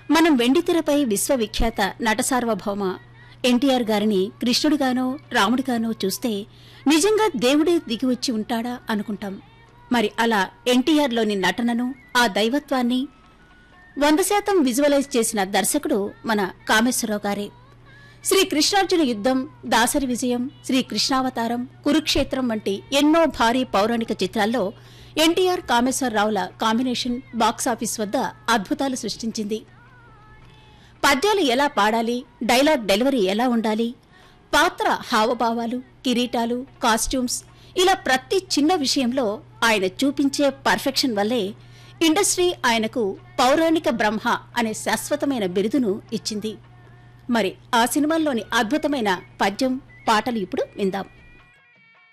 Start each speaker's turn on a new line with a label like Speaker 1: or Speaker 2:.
Speaker 1: మనం వెండితెరపై విశ్వవిఖ్యాత నట సార్వభౌమ ఎన్టీఆర్ గారిని కృష్ణుడిగానో రాముడిగానో చూస్తే నిజంగా దేవుడే దిగి వచ్చి ఉంటాడా అనుకుంటాం మరి అలా ఎన్టీఆర్లోని నటనను ఆ దైవత్వాన్ని వంద శాతం విజువలైజ్ చేసిన దర్శకుడు మన కామేశ్వరరావు గారే శ్రీ కృష్ణార్జున యుద్ధం దాసరి విజయం శ్రీ కృష్ణావతారం కురుక్షేత్రం వంటి ఎన్నో భారీ పౌరాణిక చిత్రాల్లో ఎన్టీఆర్ కామేశ్వరరావుల కాంబినేషన్ బాక్సాఫీస్ వద్ద అద్భుతాలు సృష్టించింది పద్యాలు ఎలా పాడాలి డైలాగ్ డెలివరీ ఎలా ఉండాలి పాత్ర హావభావాలు కిరీటాలు కాస్ట్యూమ్స్ ఇలా ప్రతి చిన్న విషయంలో ఆయన చూపించే పర్ఫెక్షన్ వల్లే ఇండస్ట్రీ ఆయనకు పౌరాణిక బ్రహ్మ అనే శాశ్వతమైన బిరుదును ఇచ్చింది మరి ఆ సినిమాల్లోని అద్భుతమైన పద్యం పాటలు ఇప్పుడు విందాం